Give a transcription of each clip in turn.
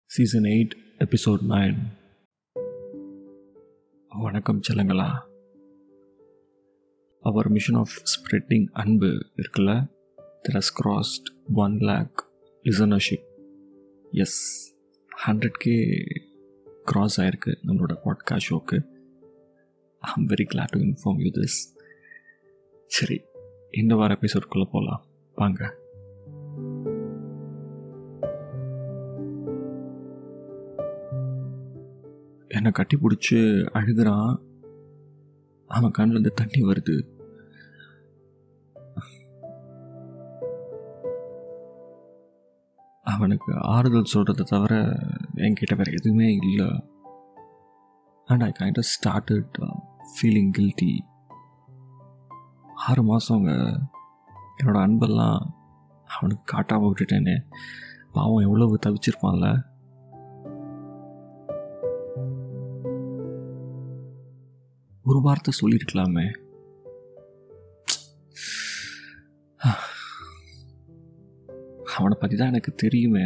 Season eight episode nine வணக்கம் செல்லுங்களா our mission of spreading அன்பு இருக்குல்ல there has crossed one lakh listenership yes hundred K cross ஆகிருக்கு நம்மளோட பாட்காஸ்ட் ஷோக்கு I am very glad to inform you this சரி இந்த வார எபிசோட்குள்ளே போகலாம் வாங்க என்னை கட்டி பிடிச்சி அழுகிறான் அவன் கண்ணிலேருந்து தண்ணி வருது அவனுக்கு ஆறுதல் சொல்கிறத தவிர என்கிட்ட வேறு எதுவுமே இல்லை and I kind of started feeling guilty ஆறு மாதங்க என்னோடய அன்பெல்லாம் அவனுக்கு காட்டாமல் விட்டுட்டேனே பாவம் எவ்வளவு தவிச்சிருப்பான்ல ஒரு வார்த்தை சொல்லியிருக்கலாமே அவனை பற்றி தான் எனக்கு தெரியுமே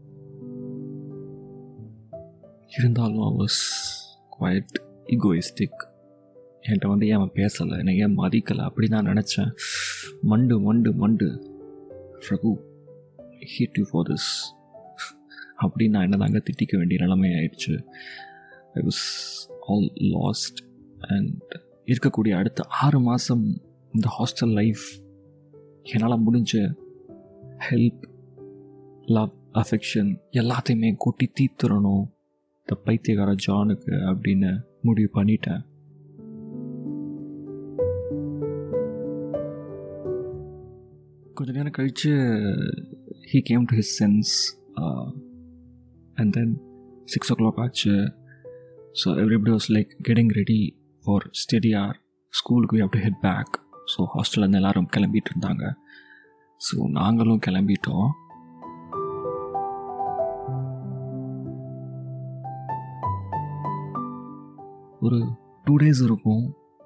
இருந்தாலும் ஐ வாஸ் குவைட் ஈகோயிஸ்டிக் என்கிட்ட வந்து ஏன் அவன் பேசலை என்னை ஏன் மதிக்கலை அப்படி தான் நினச்சேன் மண்டு மண்டு மண்டு Raghu hate you for this அப்படின்னு நான் என்ன தாங்க திட்டிக்க வேண்டிய நிலைமை ஆயிடுச்சு I was all lost and இருக்கக்கூடிய அடுத்த ஆறு மாதம் இந்த ஹாஸ்டல் லைஃப் என்னால் முடிஞ்ச ஹெல்ப் லவ் அஃபெக்ஷன் எல்லாத்தையுமே கொட்டி தீத்துறணும் இந்த பைத்தியகார ஜானுக்கு அப்படின்னு முடிவு பண்ணிட்டேன் கொஞ்ச நேரம் கழித்து he came to his sense and then six o'clock ஆச்சு so everybody was like getting ready for study or ஸ்கூலுக்கு we have to head back so ஹாஸ்டல்லேருந்து எல்லோரும் கிளம்பிட்டு இருந்தாங்க ஸோ நாங்களும் கிளம்பிட்டோம் ஒரு டூ டேஸ் இருக்கும்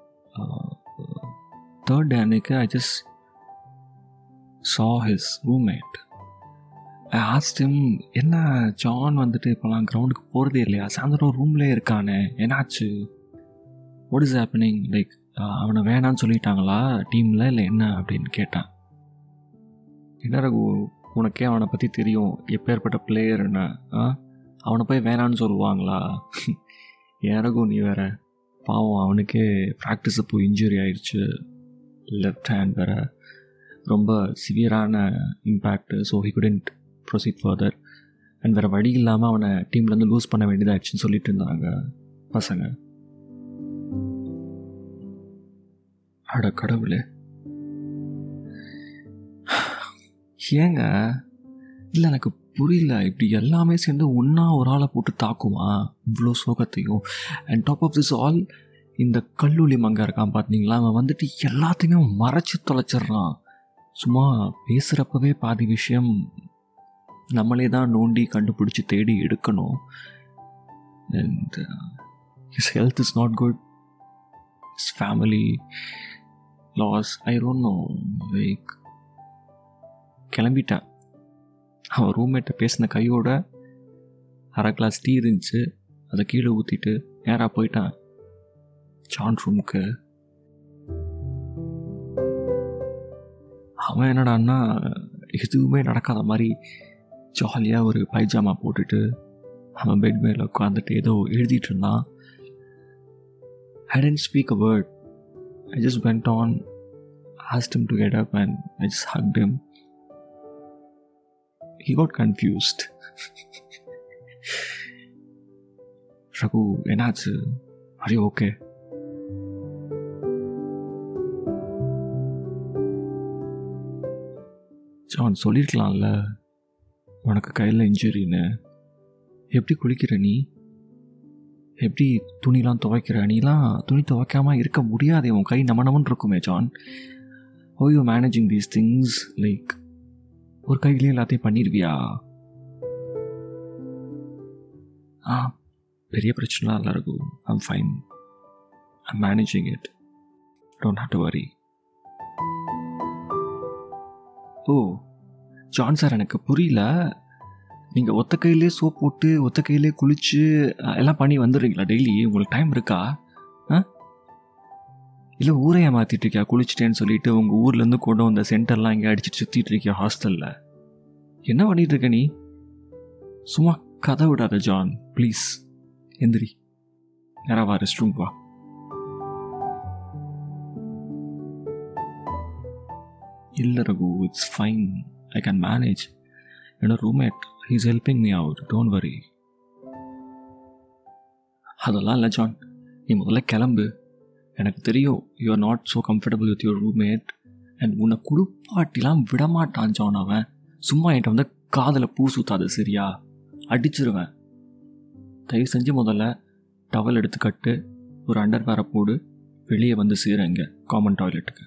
தேர்ட் டே அன்னைக்கு I just saw his roommate I asked him என்ன ஜான் வந்துட்டு இப்போலாம் கிரவுண்டுக்கு போகிறதே இல்லையா சாயந்தரம் ரூம்லேயே இருக்கானே என்னாச்சு வாட் இஸ் ஹேப்பனிங் லைக் அவனை வேணான்னு சொல்லிட்டாங்களா டீமில் இல்லை என்ன அப்படின்னு கேட்டான் என்ன ரகு உனக்கே அவனை பற்றி தெரியும் எப்பேற்பட்ட பிளேயர் என்ன ஆ அவனை போய் வேணான்னு சொல்லுவாங்களா ஏன் ரகு நீ வேற பாவம் அவனுக்கே ப்ராக்டிஸ் அப்போ இன்ஜுரி ஆயிடுச்சு லெஃப்ட் ஹேண்ட் வேற ரொம்ப சிவியரான impact so he couldn't proceed further and வேறு வழி இல்லாமல் அவனை டீம்லேருந்து லூஸ் பண்ண வேண்டியதாகிடுச்சுன்னு சொல்லிட்டு இருந்தாங்க பசங்க அட கடவுளே ஏங்க இல்லை எனக்கு புரியல இப்படி எல்லாமே சேர்ந்து ஒன்றா ஒரு ஆளை போட்டு தாக்குமா இவ்வளோ சோகத்தையும் and top of this all இந்த கல்லூலி மங்க இருக்கான் பார்த்தீங்களா அவன் வந்துட்டு எல்லாத்தையுமே மறைச்சி தொலைச்சிட்றான் சும்மா பேசுகிறப்பவே பாதி விஷயம் நம்மளே தான் நோண்டி கண்டுபிடிச்சி தேடி எடுக்கணும் and his health is not good his family loss I don't know like கிளம்பிட்டேன் அவன் ரூம்மேட்டை பேசின கையோட அரை கிளாஸ் டீ இருந்துச்சு அதை கீழே ஊற்றிட்டு நேராக போயிட்டான் ஜான் ரூமுக்கு அவன் என்னடான்னா எதுவுமே நடக்காத மாதிரி ஜாலியாக ஒரு பைஜாமா போட்டுட்டு அவன் பெட் மேலே உட்காந்துட்டு ஏதோ எழுதிட்டு இருந்தான் I didn't speak a word I just went on, asked him to get up, and I just hugged him. He got confused. Raghu என்னாச்சு அரி ஓகே ஜான் சொல்லியிருக்கலாம்ல உனக்கு கையில் இன்ஜுரின்னு எப்படி குளிக்கிற நீ எப்படி துணிலாம் துவைக்கிற நீலாம் துணி துவைக்காமல் இருக்க முடியாது உன் கை நம்ம நமன் இருக்குமே John oh you managing these things like ஒரு கையிலே எல்லாத்தையும் பண்ணிடுவியா ஆ பெரிய பிரச்சனைலாம் இல்லை இருக்கும் I'm fine I'm managing it don't have to worry oh John sir எனக்கு புரியல நீங்கள் ஒத்த கையிலே சோப் போட்டு ஒத்த கையிலே குளிச்சு அஹ், எல்லாம் பண்ணி வந்துடுறீங்களா டெய்லி உங்களுக்கு டைம் இருக்கா ஆ இல்லை ஊரை ஏமாத்திட்டு இருக்கியா குளிச்சிட்டேன்னு சொல்லிட்டு உங்கள் ஊர்லேருந்து கொண்டு வந்த சென்டர்லாம் இங்கே அடிச்சிட்டு சுற்றிட்டு இருக்கியா ஹாஸ்டலில் என்ன பண்ணிட்டு இருக்க நீ சும்மா கதை விடாத ஜான் ப்ளீஸ் எந்திரி நேரா வா ரெஸ்ட் ரூம் வா இல்லை Raghu it's fine I can manage என்னோட roommate he's helping me out don't worry அதெல்லாம் இல்லை ஜான் நீ முதல்ல கிளம்பு எனக்கு தெரியும் you are not so comfortable with your roommate and உன்னை குளிப்பாட்டிலாம் விடமாட்டான் ஜான் அவன் சும்மா என்கிட்ட வந்து காதில் பூ சுத்தாது சரியா அடிச்சிருவேன் தயவு செஞ்சு முதல்ல டவல் எடுத்து கட்டு ஒரு அண்டர் வேரை போடு வெளியே வந்து சேருங்க காமன் டாய்லெட்டுக்கு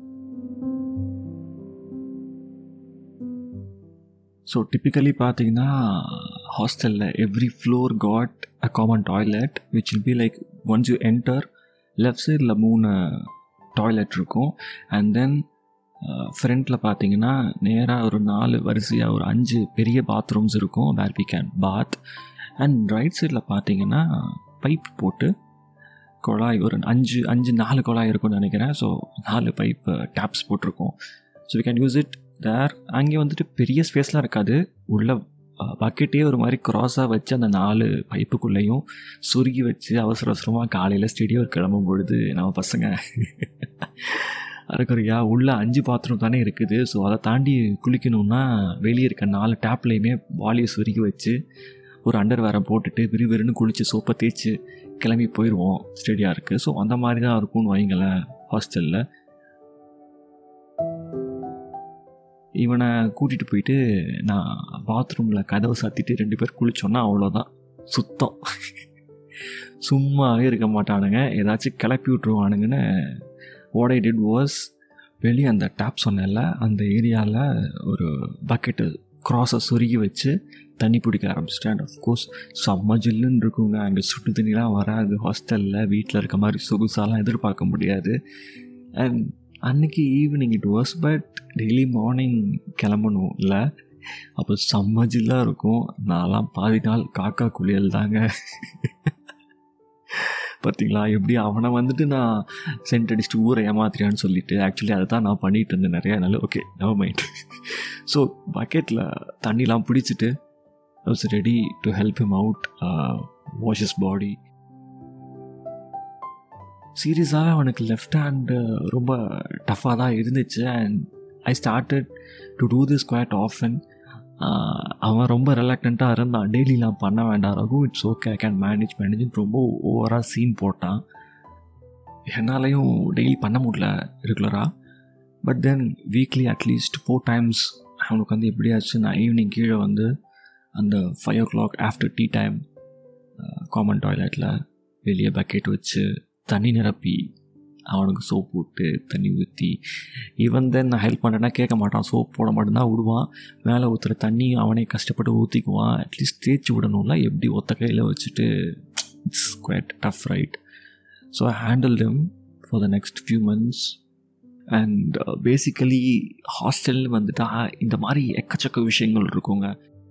ஸோ டிப்பிக்கலி பார்த்தீங்கன்னா ஹாஸ்டலில் every floor got a common toilet which will be like once you enter left சைடில் மூணு டாய்லெட் இருக்கும் அண்ட் தென் ஃப்ரண்ட்டில் பார்த்தீங்கன்னா நேராக ஒரு நாலு வரிசையாக ஒரு அஞ்சு பெரிய பாத்ரூம்ஸ் இருக்கும் where we can bath and right சைடில் பார்த்தீங்கன்னா பைப் போட்டு குழாய் ஒரு அஞ்சு அஞ்சு நாலு குழாய் இருக்கும்னு நினைக்கிறேன் ஸோ நாலு பைப் டேப்ஸ் போட்டிருக்கோம் so we can use it there அங்கே வந்துட்டு பெரிய ஸ்பேஸ்லாம் இருக்காது உள்ள பக்கெட்டே ஒரு மாதிரி க்ராஸாக வச்சு அந்த நாலு பைப்புக்குள்ளேயும் சுருகி வச்சு அவசர அவசரமாக காலையில் ஸ்டேடியோ கிளம்பும் பொழுது நம்ம பசங்க அதுக்குறியா உள்ள அஞ்சு பாத்ரூம் தானே இருக்குது ஸோ அதை தாண்டி குளிக்கணும்னா வெளியே இருக்க நாலு டேப்லேயுமே வாலியை சுருகி வச்சு ஒரு அண்டர் வேரை போட்டுட்டு விறுவிறுன்னு குளித்து சோப்பை தேய்ச்சி கிளம்பி போயிடுவோம் ஸ்டேடியா இருக்குது ஸோ அந்த மாதிரி தான் இருக்கும்னு வைங்களேன் ஹாஸ்டலில் இவனை கூட்டிகிட்டு போயிட்டு நான் பாத்ரூமில் கதவை சாத்திட்டு ரெண்டு பேர் குளிச்சோன்னா அவ்வளோதான் சுத்தம் சும்மாவே இருக்க மாட்டானுங்க ஏதாச்சும் கிளப்பி விட்ருவானுங்கன்னு வாட் ஐ டிட் வாஸ் வெளியே அந்த டேப் சொன்னேன்ல அந்த ஏரியாவில் ஒரு பக்கெட்டு க்ராஸை சொருகி வச்சு தண்ணி பிடிக்க ஆரம்பிச்சிட்டேன் அண்ட் அஃப்கோர்ஸ் செம்ம ஜில்லுன்னு இருக்குங்க அங்கே சுட்டு தண்ணிலாம் வராது ஹாஸ்டலில் வீட்டில் இருக்க மாதிரி சொகுசாலாம் எதிர்பார்க்க முடியாது அண்ட் அன்னைக்கு evening it was but daily morning கிளம்பணும் இல்லை அப்போ செம்ம ஜில்லாக இருக்கும் நான்லாம் பாதி நாள் காக்கா குளியல் தாங்க பார்த்தீங்களா எப்படி அவனை வந்துட்டு நான் சென்ட் அடிச்சுட்டு ஊரை ஏமாத்திரியான்னு சொல்லிட்டு ஆக்சுவலி அதை தான் நான் பண்ணிகிட்டு இருந்தேன் நிறையா நாள் ஓகே நவ் மைண்ட் ஸோ பக்கெட்டில் தண்ணிலாம் பிடிச்சிட்டு was ready to help him out wash his body சீரியஸாகவே அவனுக்கு லெஃப்ட் ஹேண்டு ரொம்ப டஃப்பாக தான் இருந்துச்சு and I started to do this quite often அவன் ரொம்ப ரிலாக்டண்ட்டாக இருந்தான் டெய்லிலாம் பண்ண வேண்டாம் Raghu it's okay I can manage manage ரொம்ப ஓவராக சீன் போட்டான் என்னாலையும் டெய்லி பண்ண முடியல ரெகுலராக but then weekly at least four times அவனுக்கு வந்து எப்படியாச்சும் நான் ஈவினிங் கீழே வந்து அந்த five o'clock after tea time common டாய்லெட்டில் வெளியே பக்கெட் வச்சு தண்ணி நிரப்பி அவனுக்கு சோப் போட்டு தண்ணி ஊற்றி ஈவன் தென் நான் ஹெல்ப் பண்ணுறேன்னா கேட்க மாட்டான் சோப் போட மட்டும்தான் விடுவான் மேலே ஊற்றுற தண்ணி அவனே கஷ்டப்பட்டு ஊற்றிக்குவான் அட்லீஸ்ட் தேய்ச்சி விடணும்ல எப்படி ஒத்த கையில் வச்சுட்டு it's quite tough right so I handle them for the next few months and basically hostel வந்துட்டா இந்த மாதிரி எக்கச்சக்க விஷயங்கள் இருக்குங்க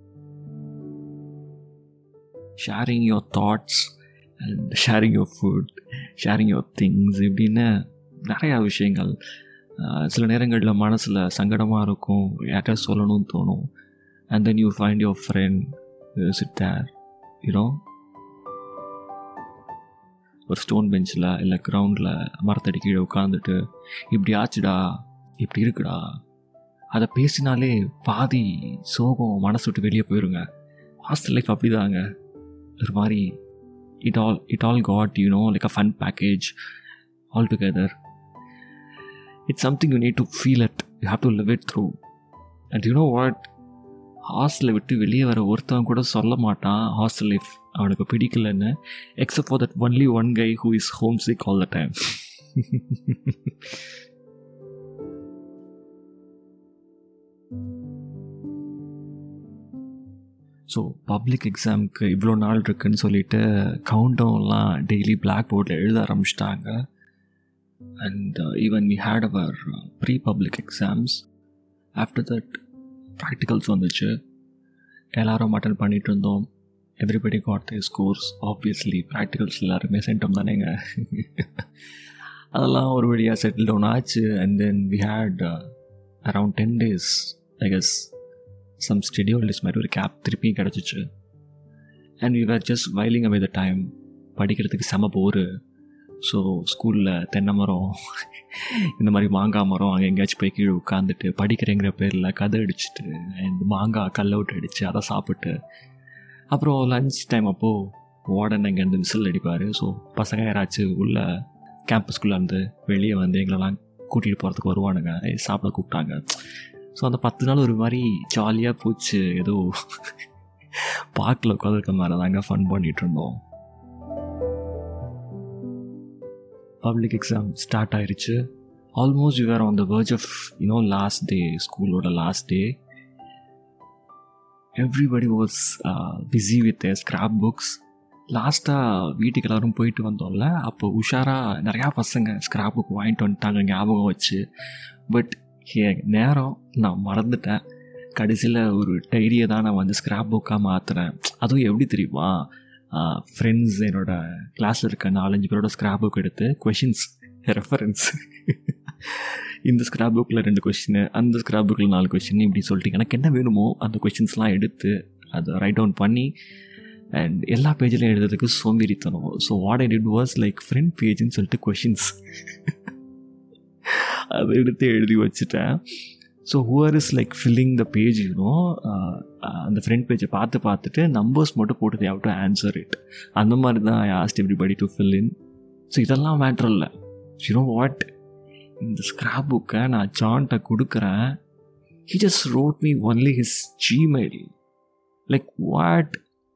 sharing your thoughts and sharing your food sharing your things இப்படின்னு நிறையா விஷயங்கள் சில நேரங்களில் மனசில் சங்கடமாக இருக்கும் யார்கிட்ட சொல்லணும்னு தோணும் and then you find your friend sit there you know ஒரு ஸ்டோன் பெஞ்சில் இல்லை கிரவுண்டில் மரத்தடி கீழே உட்காந்துட்டு இப்படி ஆச்சுடா இப்படி இருக்குடா அதை பேசினாலே பாதி சோகம் மனசு விட்டு வெளியே போயிருங்க ஹாஸ்டல் லைஃப் அப்படிதாங்க ஒரு மாதிரி it all it all got you know like a fun package all together it's something you need to feel it you have to live it through and you know what ஹாஸ்டலை விட்டு வெளியே வர ஒருத்தவன் கூட சொல்ல மாட்டான் ஹாஸ்டல் லைஃப் அவனுக்கு பிடிக்கலன்னு except for that only one guy who is homesick all the time so public எக்ஸாமுக்கு இவ்வளோ நாள் இருக்குன்னு சொல்லிட்டு கவுண்டவுன்லாம் டெய்லி பிளாக் போர்டில் எழுத ஆரம்பிச்சிட்டாங்க and even we had our pre public exams after that practicals வந்துச்சு எல்லாரும் அட்டன் பண்ணிட்டு இருந்தோம் everybody got the scores obviously practicals எல்லாருமே சென்டம் தானேங்க அதெல்லாம் ஒரு வழியாக செட்டில் டவுன் ஆச்சு and then we had around ten days I guess some schedules மாதிரி ஒரு கேப் திருப்பியும் கிடச்சிச்சு and we are just whiling away the time படிக்கிறதுக்கு செம போர் ஸோ ஸ்கூலில் தென்னை மரம் இந்த மாதிரி மாங்காய் மரம் அங்கே எங்கேயாச்சும் போய் கீழே உட்காந்துட்டு படிக்கிறேங்கிற பேரில் கதை அடிச்சுட்டு அண்ட் மாங்காய் கல் அவுட் அடித்து அதை சாப்பிட்டு அப்புறம் லஞ்ச் டைம் அப்போது வார்டன் அங்கேருந்து விசில் அடிப்பார் ஸோ பசங்க யாராச்சும் உள்ள கேம்பஸ்குள்ளே இருந்து வெளியே வந்து எங்களெல்லாம் கூட்டிகிட்டு போகிறதுக்கு வருவானுங்க ஏய், சாப்பிட கூப்பிட்டாங்க ஸோ அந்த பத்து நாள் ஒரு மாதிரி ஜாலியாக போச்சு ஏதோ பார்க்கில் உட்காந்துருக்க மாதிரி தாங்க ஃபன் பண்ணிகிட்டு இருந்தோம் பப்ளிக் எக்ஸாம் ஸ்டார்ட் ஆயிருச்சு almost you are on the verge of you know last day ஸ்கூலோட last day everybody was busy with scrapbooks லாஸ்ட்டாக வீட்டுக்கு எல்லோரும் போயிட்டு வந்தோம்ல அப்போ உஷாராக நிறையா பசங்க ஸ்கிராப் புக் வாங்கிட்டு வந்துட்டாங்க ஞாபகம் வச்சு பட் நேரம் நான் மறந்துட்டேன் கடைசியில் ஒரு டைரியை தான் நான் வந்து ஸ்கிராப் புக்காக மாற்றுறேன் அதுவும் எப்படி தெரியுமா ஃப்ரெண்ட்ஸ் என்னோட கிளாஸில் இருக்க நாலஞ்சு பேரோட ஸ்கிராப் புக் எடுத்து கொஷின்ஸ் ரெஃபரன்ஸ் இந்த ஸ்கிராப் புக்கில் ரெண்டு கொஷின் அந்த ஸ்கிராப் புக்கில் நாலு கொஷின் இப்படி சொல்லிட்டு எனக்கு என்ன வேணுமோ அந்த கொஷின்ஸ்லாம் எடுத்து அதை ரைட் டவுன் பண்ணி அண்ட் எல்லா பேஜ்லையும் எழுதுறதுக்கு சோம்பேறித்தனம் so what I did was like front பேஜ்னு சொல்லிட்டு கொஷின்ஸ் அதை எடுத்து எழுதி வச்சுட்டேன் so who are is like filling the page you know அந்த ஃப்ரண்ட் பேஜை பார்த்து பார்த்துட்டு நம்பர்ஸ் மட்டும் போட்டு ஹவ் டு ஆன்சர் இட் அந்த மாதிரி தான் I asked everybody to fill in so இதெல்லாம் மேட்ரு இல்லை யூனோ வாட் இந்த ஸ்கிராப் புக்கை நான் ஜான்கிட்ட கொடுக்குறேன் he just wrote me only his Gmail like what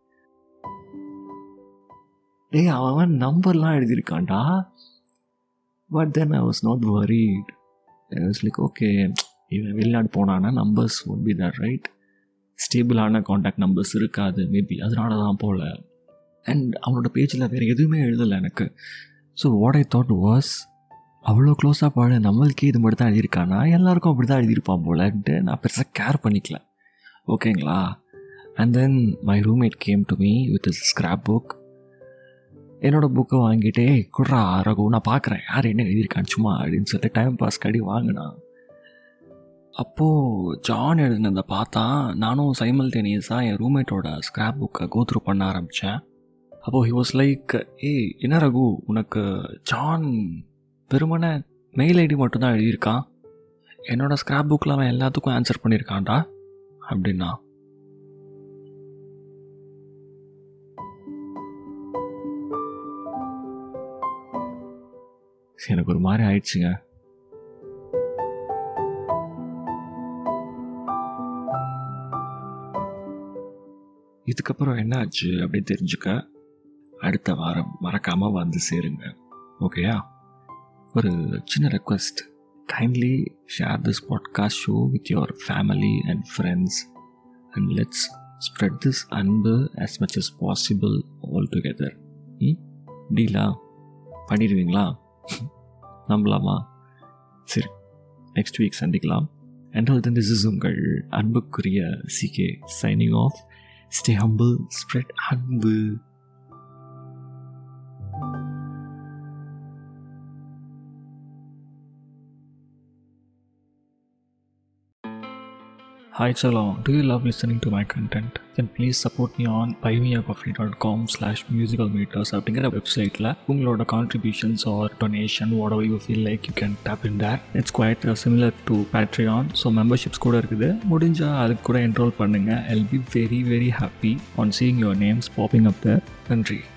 டேய் அவன் நம்பர்லாம் எழுதியிருக்கான்டா but then I was not worried I was like okay இவன் வெளிநாடு போனான்னா numbers won't be that right ஸ்டேபிளான காண்டாக்ட் நம்பர்ஸ் இருக்காது மேபி அதனால தான் போகல அண்ட் அவனோட பேஜில் வேறு எதுவுமே எழுதலை எனக்கு so what I thought was அவ்வளோ க்ளோஸாக பாடு நம்மளுக்கே இது மட்டும் தான் எழுதியிருக்கானா எல்லாருக்கும் அப்படி தான் எழுதியிருப்பான் போலன்ட்டு நான் பெருசாக கேர் பண்ணிக்கல ஓகேங்களா and then my roommate came to me with scrapbook என்னோட புக்கை வாங்கிட்டே குட்ரா ரகு நான் பார்க்குறேன் யார் என்ன எழுதியிருக்கான் சும்மா அப்படின்னு சொல்லிட்டு டைம் பாஸ் கடி வாங்கினான் அப்போது ஜான் எழுதினதை பார்த்தா நானும் சைமல்டேனியஸாக என் ரூம்மேட்டோட ஸ்கிராப் புக்கை கோத்ரூ பண்ண ஆரம்பித்தேன் அப்போது ஹி வாஸ் லைக் ஏய் என்ன ரகு உனக்கு ஜான் வெறுமனே மெயில் ஐடி மட்டும்தான் எழுதியிருக்கான் என்னோட ஸ்கிராப் புக்கில் அவன் எல்லாத்துக்கும் ஆன்சர் பண்ணியிருக்கான்டா அப்படின்னா எனக்கு ஒரு மாதிரி ஆயிடுச்சுங்க இதுக்கப்புறம் என்ன ஆச்சு அப்படின்னு தெரிஞ்சுக்க அடுத்த வாரம் மறக்காமல் வந்து சேருங்க ஓகேயா ஒரு சின்ன request kindly share this podcast show with your family and friends and let's spread this அன்பு as much as possible all together ம் டீலா பண்ணிடுவீங்களா நம்பலாமா சரி நெக்ஸ்ட் வீக் சந்திக்கலாம் அண்ட் தென் திஸ் இஸ் உங்கள் அன்புக்குரிய CK signing off stay humble spread அன்பு Hi Chalon, do you love listening to my content? Then please support me on buymeacoffee.com slash musicalmeters அப்படிங்கிற வெப்சைட்டில் உங்களோட contributions or donation what you feel like you can tap in there it's quite similar to Patreon so memberships கூட இருக்குது முடிஞ்சால் அதுக்கு கூட enrol பண்ணுங்கள் I be very very happy on seeing your names popping up there நன்றி